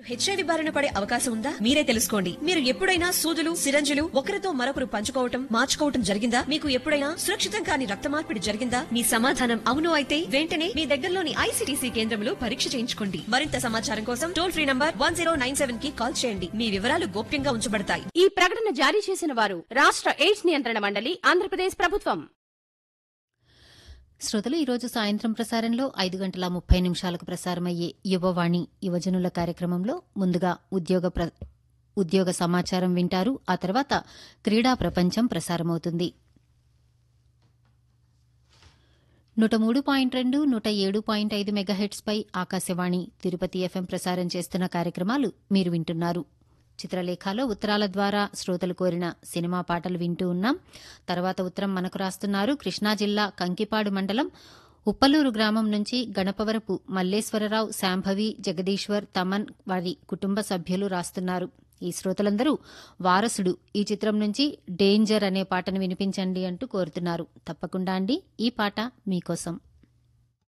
HIV బారిన పడే అవకాశం ఉందా మీరే తెలుసుకోండి మీరు ఎప్పుడైనా సూదులు సిరంజులు ఒకరితో మరొకరు పంచుకోవటం మార్చుకోవటం జరిగిందా మీకు ఎప్పుడైనా సురక్షితం కాని రక్త మార్పిడి జరిగిందా మీ సమాధానం అవును అయితే వెంటనే మీ దగ్గరలోని ఐసీటీసీ కేంద్రంలో పరీక్ష చేయించుకోండి మరింత సమాచారం కోసం టోల్ ఫ్రీ నంబర్ వన్ కి కాల్ చేయండి మీ వివరాలు గోప్యంగా ఉంచబడతాయి ఈ ప్రకటన జారీ చేసిన వారు రాష్ట్ర ఎయిడ్స్ నియంత్రణ మండలి ఆంధ్రప్రదేశ్ ప్రభుత్వం శ్రోతలు ఈరోజు సాయంత్రం ప్రసారంలో ఐదు గంటల ముప్పై నిమిషాలకు ప్రసారమయ్యే యువవాణి యువజనుల కార్యక్రమంలో ముందుగా ఉద్యోగ ప్ర- ఉద్యోగ సమాచారం వింటారు ఆ తర్వాత క్రీడా ప్రపంచం ప్రసారమవుతుంది నూట మూడు పాయింట్ రెండు నూట ఏడు పాయింట్ ఐదు మెగాహెట్స్పై ఆకాశవాణి తిరుపతి ఎఫ్ఎం ప్రసారం చేస్తున్న కార్యక్రమాలు మీరు వింటున్నారు చిత్రలేఖలో ఉత్తరాల ద్వారా శ్రోతలు కోరిన సినిమా పాటలు వింటూ ఉన్నాం తర్వాత ఉత్తరం మనకు రాస్తున్నారు కృష్ణా జిల్లా కంకిపాడు మండలం ఉప్పలూరు గ్రామం నుంచి గణపవరపు మల్లేశ్వరరావు శాంభవి జగదీశ్వర్ తమన్ వారి కుటుంబ సభ్యులు రాస్తున్నారు ఈ శ్రోతలందరూ వారసుడు ఈ చిత్రం నుంచి డేంజర్ అనే పాటను వినిపించండి అంటూ కోరుతున్నారు తప్పకుండా అండి ఈ పాట మీకోసం